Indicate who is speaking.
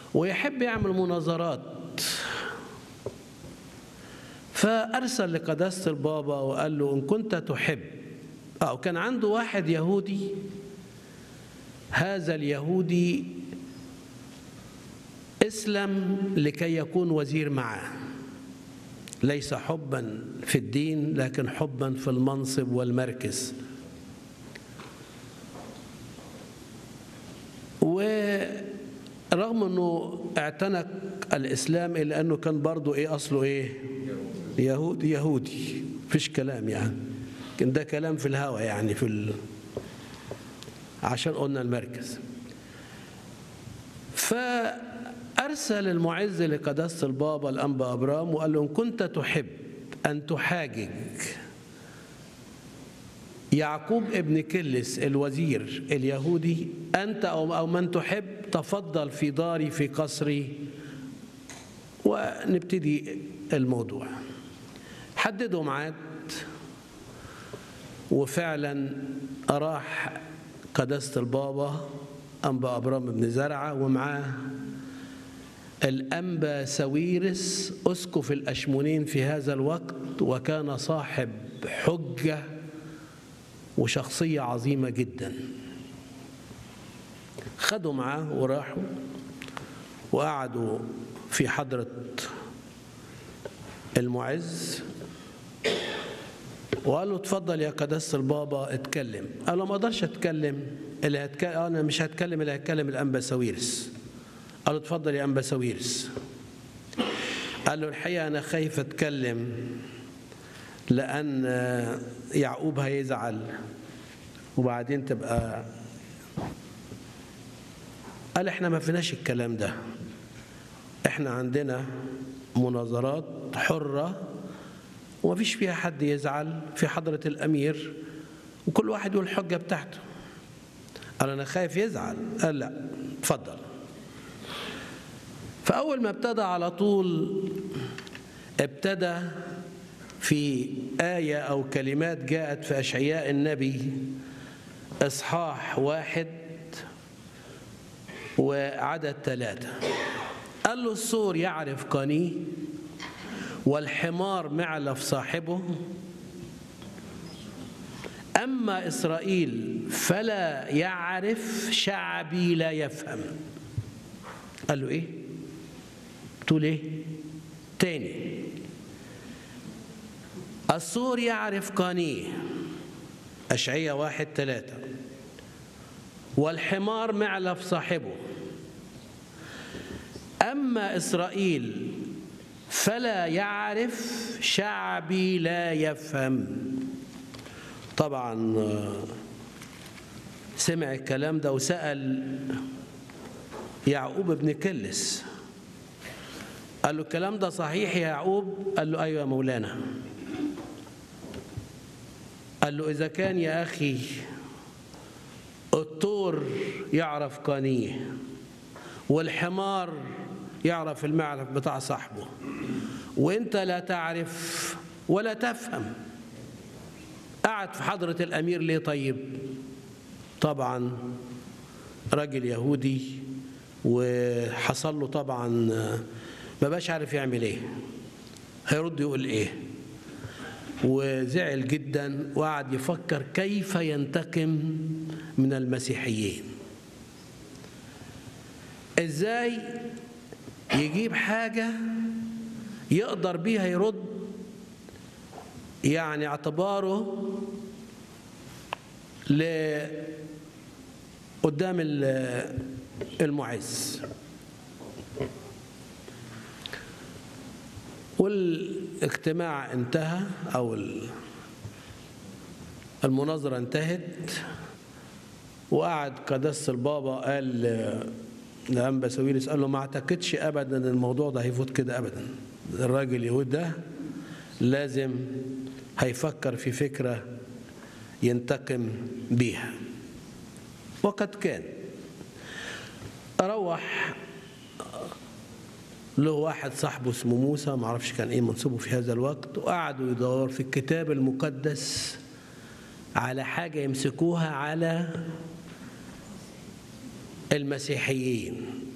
Speaker 1: ويحب يعمل مناظرات فأرسل لقداسة البابا وقال له إن كنت تحب أو كان عنده واحد يهودي هذا اليهودي اسلم لكي يكون وزير معه ليس حبا في الدين لكن حبا في المنصب والمركز ورغم انه اعتنق الاسلام الا انه كان برضه ايه اصله ايه يهودي يهودي فيش كلام يعني كان ده كلام في الهوى يعني في ال... عشان قلنا المركز فأرسل المعز لقداسة البابا الأنبا أبرام وقال له إن كنت تحب أن تحاجج يعقوب ابن كلس الوزير اليهودي أنت أو من تحب تفضل في داري في قصري ونبتدي الموضوع حددوا ميعاد وفعلا راح قداسة البابا أنبا أبرام بن زرعة ومعاه الأنبا سويرس أسقف الأشمونين في هذا الوقت وكان صاحب حجة وشخصية عظيمة جدا خدوا معاه وراحوا وقعدوا في حضرة المعز وقال له اتفضل يا قداسة البابا اتكلم قال له ما اقدرش اتكلم اللي هتكلم انا مش هتكلم اللي هيتكلم الانبا ساويرس قال له اتفضل يا انبا ساويرس قال له الحقيقه انا خايف اتكلم لان يعقوب هيزعل وبعدين تبقى قال احنا ما فيناش الكلام ده احنا عندنا مناظرات حره ومفيش فيها حد يزعل في حضرة الأمير وكل واحد يقول الحجة بتاعته قال أنا خايف يزعل قال لا اتفضل فأول ما ابتدى على طول ابتدى في آية أو كلمات جاءت في أشعياء النبي إصحاح واحد وعدد ثلاثة قال له السور يعرف قنيه والحمار معلف صاحبه أما إسرائيل فلا يعرف شعبي لا يفهم قال له إيه؟ تقول إيه؟ تاني السور يعرف قانيه أشعية واحد ثلاثة والحمار معلف صاحبه أما إسرائيل فلا يعرف شعبي لا يفهم طبعا سمع الكلام ده وسأل يعقوب بن كلس قال له الكلام ده صحيح يا يعقوب قال له أيوة يا مولانا قال له إذا كان يا أخي الطور يعرف قانيه والحمار يعرف المعرف بتاع صاحبه وانت لا تعرف ولا تفهم قعد في حضرة الأمير ليه طيب طبعا راجل يهودي وحصل له طبعا ما بقاش عارف يعمل ايه هيرد يقول ايه وزعل جدا وقعد يفكر كيف ينتقم من المسيحيين ازاي يجيب حاجة يقدر بيها يرد يعني اعتباره ل قدام المعز والاجتماع انتهى او المناظرة انتهت وقعد قدس البابا قال لأنبا سويرس قال له ما اعتقدش ابدا ان الموضوع ده هيفوت كده ابدا الراجل اليهود ده لازم هيفكر في فكره ينتقم بيها وقد كان روح له واحد صاحبه اسمه موسى ما اعرفش كان ايه منصبه في هذا الوقت وقعدوا يدور في الكتاب المقدس على حاجه يمسكوها على المسيحيين